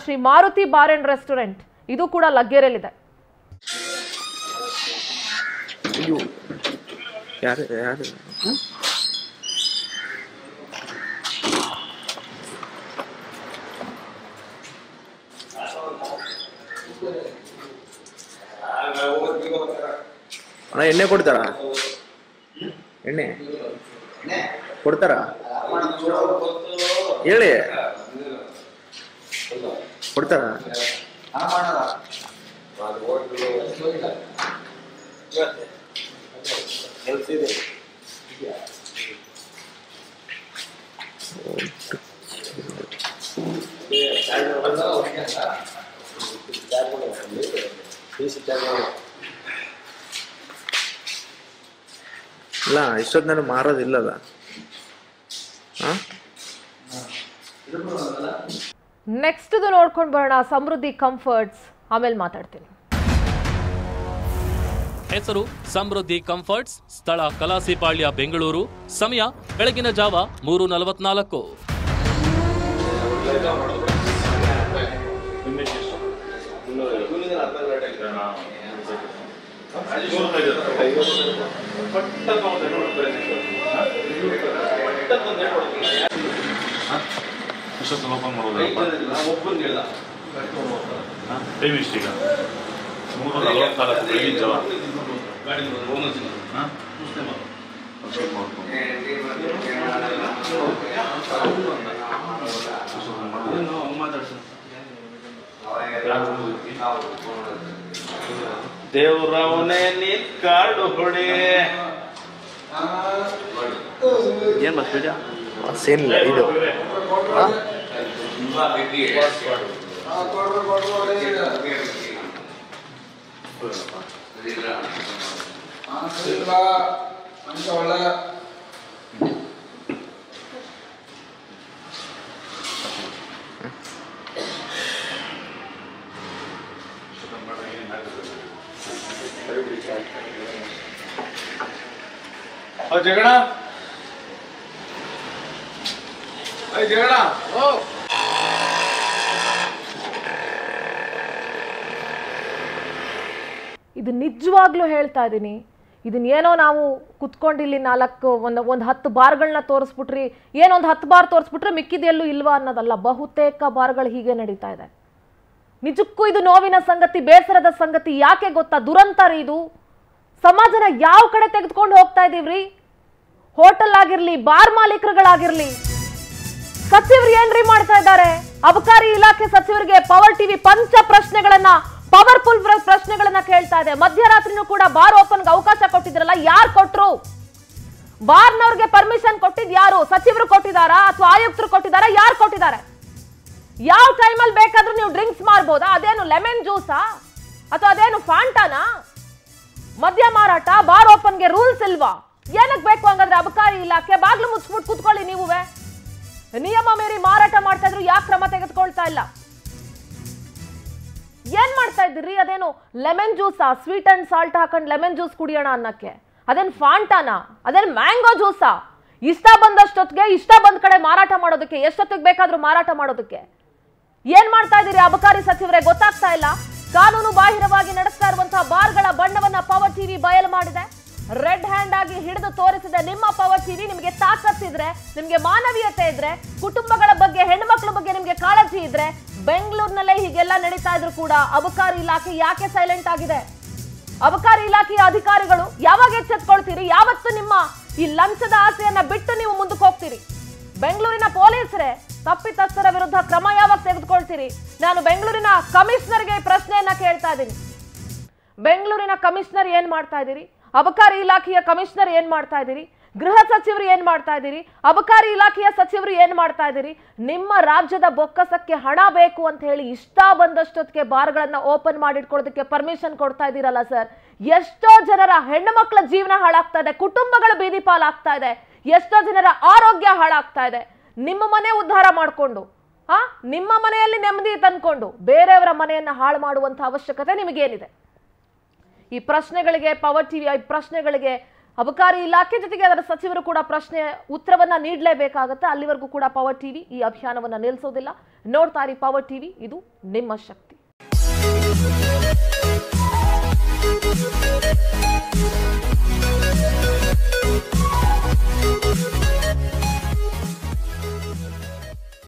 Shri Maruti bar and restaurant ಇದು ಕೂಡ ಲಗ್ಗೆರೆಯಲ್ಲಿದೆ ಅಯ್ಯೋ ಯಾರು ಯಾರು ಹ್ಮ್? ಅಣ್ಣ ಎಣ್ಣೆ ಕೊಡ್ತಾರಾ ಎಣ್ಣೆ ಕೊಡ್ತಾರಾ ಹೇಳಿ ಕೊಡ್ತಾರಾ ಇಲ್ಲ ಇಷ್ಟೊತ್ತು ನಾನು ಮಾರೋದಿಲ್ಲಲ್ಲ ಹಾಂ ನೆಕ್ಸ್ಟ್ ಇದು ನೋಡ್ಕೊಂಡು ಬರೋಣ ಸಮೃದ್ಧಿ ಕಂಫರ್ಟ್ಸ್ ಆಮೇಲೆ ಮಾತಾಡ್ತೀನಿ ಹೆಸರು ಸಮೃದ್ಧಿ ಕಂಫರ್ಟ್ಸ್ ಸ್ಥಳ ಕಲಾಸಿಪಾಳ್ಯ ಬೆಂಗಳೂರು ಸಮಯ ಬೆಳಗಿನ ಜಾವ ಮೂರು ನಲವತ್ನಾಲ್ಕು ಎಷ್ಟೊತ್ತು ಓಪನ್ ಮಾಡೋದು ಟೈಮ್ ಎಷ್ಟೀಗ ಮೂರು ನಲವತ್ನಾಲ್ಕು ಬೆಳಗಿನ ಜಾವ ಹಾಂ ಅಷ್ಟೊತ್ತು ಮಾಡ್ಕೊಂಡು ದೇವ್ರವನೇ ನೀನ್ ಕಾಡು ಹೊಡೆ ಏನು ಬರ್ತೀರಾ ಸೇನಿಲ್ಲ ಇದು ಹಾಂ ಓ ಜಗಣ ಓ ಜಗಣ ಓ ಇದು ನಿಜವಾಗ್ಲೂ ಹೇಳ್ತಾ ಇದ್ದೀನಿ ಇದನ್ನ ಏನೋ ನಾವು ಕುತ್ಕೊಂಡು ಇಲ್ಲಿ ನಾಲ್ಕು ಒಂದು ಒಂದು ಹತ್ತು ಬಾರ್ಗಳನ್ನ ತೋರಿಸ್ಬಿಟ್ರಿ ಏನೊಂದು ಹತ್ತು ಬಾರ್ ತೋರಿಸ್ಬಿಟ್ರೆ ಮಿಕ್ಕಿದೆಲ್ಲೂ ಇಲ್ವಾ ಅನ್ನೋದಲ್ಲ ಬಹುತೇಕ ಬಾರ್ಗಳು ಹೀಗೆ ನಡೀತಾ ಇದೆ ನಿಜಕ್ಕೂ ಇದು ನೋವಿನ ಸಂಗತಿ ಬೇಸರದ ಸಂಗತಿ ಯಾಕೆ ಗೊತ್ತಾ ದುರಂತ ರೀ ಇದು ಸಮಾಜನ ಯಾವ ಕಡೆ ತೆಗೆದುಕೊಂಡು ಹೋಗ್ತಾ ಇದೀವ್ರಿ ಹೋಟೆಲ್ ಆಗಿರ್ಲಿ ಬಾರ್ ಮಾಲೀಕರುಗಳಾಗಿರ್ಲಿ ಸಚಿವರು ಏನ್ರಿ ಮಾಡ್ತಾ ಇದ್ದಾರೆ ಅಬಕಾರಿ ಇಲಾಖೆ ಸಚಿವರಿಗೆ ಪವರ್ ಟಿವಿ ಪಂಚ ಪ್ರಶ್ನೆಗಳನ್ನ ಪವರ್ಫುಲ್ ಪ್ರಶ್ನೆಗಳನ್ನ ಕೇಳ್ತಾ ಇದೆ ಮಧ್ಯರಾತ್ರಿನೂ ಕೂಡ ಬಾರ್ ಓಪನ್ಗೆ ಅವಕಾಶ ಕೊಟ್ಟಿದ್ರಲ್ಲ ಯಾರು ಕೊಟ್ರು ಬಾರ್ನವ್ರಿಗೆ ಪರ್ಮಿಷನ್ ಕೊಟ್ಟಿದ್ ಯಾರು ಸಚಿವರು ಕೊಟ್ಟಿದಾರಾ ಅಥವಾ ಆಯುಕ್ತರು ಕೊಟ್ಟಿದಾರಾ ಯಾರು ಕೊಟ್ಟಿದ್ದಾರೆ ಯಾವ ಟೈಮಲ್ಲಿ ಬೇಕಾದ್ರೂ ನೀವು ಡ್ರಿಂಕ್ಸ್ ಮಾರ್ಬೋದಾ ಅದೇನು ಲೆಮನ್ ಜ್ಯೂಸಾ ಅಥವಾ ಅದೇನು ಫಾಂಟಾನಾ ಮದ್ಯ ಮಾರಾಟ ಬಾರ್ ಓಪನ್ಗೆ ರೂಲ್ಸ್ ಇಲ್ವಾ ಏನಕ್ಕೆ ಬೇಕು ಹಂಗಂದ್ರೆ ಅಬಕಾರಿ ಇಲಾಖೆ ಬಾಗ್ಲು ಮುಚ್ಚಿಬಿಟ್ಟು ಕುತ್ಕೊಳ್ಳಿ ನೀವುವೆ ನಿಯಮ ಮೀರಿ ಮಾರಾಟ ಮಾಡ್ತಾ ಇದ್ರು ಯಾಕೆ ಕ್ರಮ ತೆಗೆದುಕೊಳ್ತಾ ಇಲ್ಲ ಏನ್ ಮಾಡ್ತಾ ಇದ್ದೀರಿ ಅದೇನು ಲೆಮನ್ ಜ್ಯೂಸಾ ಸ್ವೀಟ್ ಅಂಡ್ ಸಾಲ್ಟ್ ಹಾಕೊಂಡು ಲೆಮನ್ ಜ್ಯೂಸ್ ಕುಡಿಯೋಣ ಅನ್ನಕ್ಕೆ ಅದೇನ್ ಫಾಂಟಾನಾ ಅದೇನ್ ಮ್ಯಾಂಗೋ ಜ್ಯೂಸಾ ಇಷ್ಟ ಬಂದಷ್ಟೊತ್ತಿಗೆ ಇಷ್ಟ ಬಂದ ಕಡೆ ಮಾರಾಟ ಮಾಡೋದಕ್ಕೆ ಎಷ್ಟೊತ್ತಿಗೆ ಬೇಕಾದ್ರೂ ಮಾರಾಟ ಮಾಡೋದಕ್ಕೆ ಏನ್ ಮಾಡ್ತಾ ಇದ್ದೀರಿ ಅಬಕಾರಿ ಸಚಿವರೇ ಗೊತ್ತಾಗ್ತಾ ಇಲ್ಲ ಕಾನೂನು ಬಾಹಿರವಾಗಿ ನಡೆಸ್ತಾ ಇರುವಂತಹ ಬಾರ್ಗಳ ಬಣ್ಣವನ್ನ ಪವರ್ ಟಿವಿ ಬಯಲು ಮಾಡಿದೆ ರೆಡ್ ಹ್ಯಾಂಡ್ ಆಗಿ ಹಿಡಿದು ತೋರಿಸಿದೆ ನಿಮ್ಮ ಪವರ್ ಟಿವಿ ನಿಮಗೆ ತಾಕತ್ತಿದ್ರೆ ನಿಮಗೆ ಮಾನವೀಯತೆ ಇದ್ರೆ ಕುಟುಂಬಗಳ ಬಗ್ಗೆ ಹೆಣ್ಮಕ್ಳ ಬಗ್ಗೆ ನಿಮಗೆ ಕಾಳಜಿ ಇದ್ರೆ ಬೆಂಗಳೂರಿನಲ್ಲೇ ಹೀಗೆಲ್ಲ ನಡೀತಾ ಇದ್ರು ಕೂಡ ಅಬಕಾರಿ ಇಲಾಖೆ ಯಾಕೆ ಸೈಲೆಂಟ್ ಆಗಿದೆ ಅಬಕಾರಿ ಇಲಾಖೆಯ ಅಧಿಕಾರಿಗಳು ಯಾವಾಗ ಎಚ್ಚೆತ್ಕೊಳ್ತೀರಿ ಯಾವತ್ತು ನಿಮ್ಮ ಈ ಲಂಚದ ಆಸೆಯನ್ನ ಬಿಟ್ಟು ನೀವು ಮುಂದಕ್ಕೆ ಹೋಗ್ತೀರಿ ಬೆಂಗಳೂರಿನ ಪೊಲೀಸರೇ ತಪ್ಪಿತಸ್ಥರ ವಿರುದ್ಧ ಕ್ರಮ ಯಾವಾಗ ತೆಗೆದುಕೊಳ್ತೀರಿ ನಾನು ಬೆಂಗಳೂರಿನ ಕಮಿಷನರ್ಗೆ ಈ ಪ್ರಶ್ನೆಯನ್ನ ಕೇಳ್ತಾ ಇದ್ದೀನಿ ಬೆಂಗಳೂರಿನ ಕಮಿಷನರ್ ಏನ್ ಮಾಡ್ತಾ ಇದ್ದೀರಿ ಅಬಕಾರಿ ಇಲಾಖೆಯ ಕಮಿಷನರ್ ಏನ್ ಮಾಡ್ತಾ ಇದ್ದೀರಿ ಗೃಹ ಸಚಿವರು ಏನ್ ಮಾಡ್ತಾ ಇದ್ದೀರಿ ಅಬಕಾರಿ ಇಲಾಖೆಯ ಸಚಿವರು ಏನ್ ಮಾಡ್ತಾ ಇದ್ದೀರಿ ನಿಮ್ಮ ರಾಜ್ಯದ ಬೊಕ್ಕಸಕ್ಕೆ ಹಣ ಬೇಕು ಅಂತ ಹೇಳಿ ಇಷ್ಟ ಬಂದಷ್ಟೊತ್ತಿಗೆ ಬಾರ್ಗಳನ್ನ ಓಪನ್ ಮಾಡಿಟ್ಕೊಳ್ಳೋದಕ್ಕೆ ಪರ್ಮಿಷನ್ ಕೊಡ್ತಾ ಇದ್ದೀರಲ್ಲ ಸರ್ ಎಷ್ಟೋ ಜನರ ಹೆಣ್ಣು ಮಕ್ಕಳ ಜೀವನ ಹಾಳಾಗ್ತಾ ಇದೆ ಕುಟುಂಬಗಳು ಬೀದಿ ಪಾಲಾಗ್ತಾ ಇದೆ ಎಷ್ಟೋ ಜನರ ಆರೋಗ್ಯ ಹಾಳಾಗ್ತಾ ಇದೆ ನಿಮ್ಮ ಮನೆ ಉದ್ಧಾರ ಮಾಡಿಕೊಂಡು ಆ ನಿಮ್ಮ ಮನೆಯಲ್ಲಿ ನೆಮ್ಮದಿ ತಂದ್ಕೊಂಡು ಬೇರೆಯವರ ಮನೆಯನ್ನ ಹಾಳು ಮಾಡುವಂತ ಅವಶ್ಯಕತೆ ನಿಮಗೇನಿದೆ ಈ ಪ್ರಶ್ನೆಗಳಿಗೆ ಪವರ್ ಟಿವಿಯ ಈ ಪ್ರಶ್ನೆಗಳಿಗೆ ಅಬಕಾರಿ ಇಲಾಖೆ ಜೊತೆಗೆ ಅದರ ಸಚಿವರು ಕೂಡ ಪ್ರಶ್ನೆ ಉತ್ತರವನ್ನ ನೀಡಲೇಬೇಕಾಗತ್ತೆ ಅಲ್ಲಿವರೆಗೂ ಕೂಡ ಪವರ್ ಟಿವಿ ಈ ಅಭಿಯಾನವನ್ನ ನಿಲ್ಲಿಸೋದಿಲ್ಲ ನೋಡ್ತಾ ಇರಿ ಪವರ್ ಟಿವಿ ಇದು ನಿಮ್ಮ ಶಕ್ತಿ